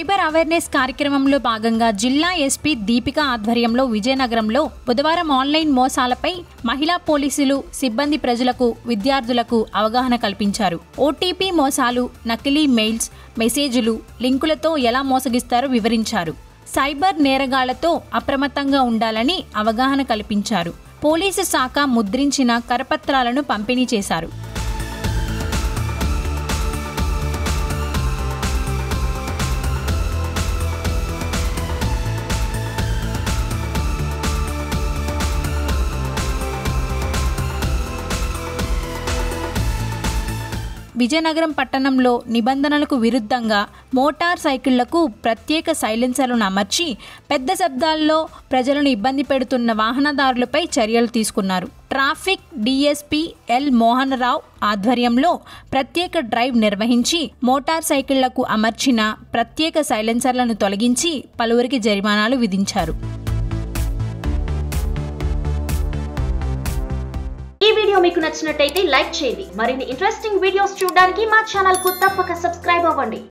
cyber awareness కార్యక్రమంలో భాగంగా జిల్లా ఎస్పీ దీపిక ఆధ్వర్యంలో విజయనగరంలో బుధవారం ఆన్లైన్ మోసాలపై మహిళా పోలీసులు సిబ్బంది ప్రజలకు విద్యార్థులకు అవగాహన కల్పించారు ఓటీపీ మోసాలు నకిలీ మెయిల్స్ మెసేజ్లు లింకులతో ఎలా మోసగిస్తారో వివరించారు సైబర్ నేరగాళ్లతో అప్రమత్తంగా ఉండాలని అవగాహన కల్పించారు పోలీసు శాఖ ముద్రించిన కరపత్రాలను పంపిణీ చేశారు విజయనగరం పట్టణంలో నిబంధనలకు విరుద్ధంగా మోటార్ సైకిళ్లకు ప్రత్యేక సైలెన్సర్లను అమర్చి పెద్ద శబ్దాల్లో ప్రజలను ఇబ్బంది పెడుతున్న వాహనదారులపై చర్యలు తీసుకున్నారు traffic DSP L Mohan Rao ఆధ్వర్యంలో ప్రత్యేక డ్రైవ్ నిర్వహించి మోటార్ సైకిళ్లకు అమర్చిన ప్రత్యేక సైలెన్సర్లను తొలగించి పలువురికి జరిమానాలు విధించారు ఈ వీడియో మీకు నచ్చినట్టయితే లైక్ చేయండి మరిన్ని ఇంట్రెస్టింగ్ వీడియోస్ చూడడానికి మా ఛానల్ కు తప్పక సబ్స్క్రైబ్ అవ్వండి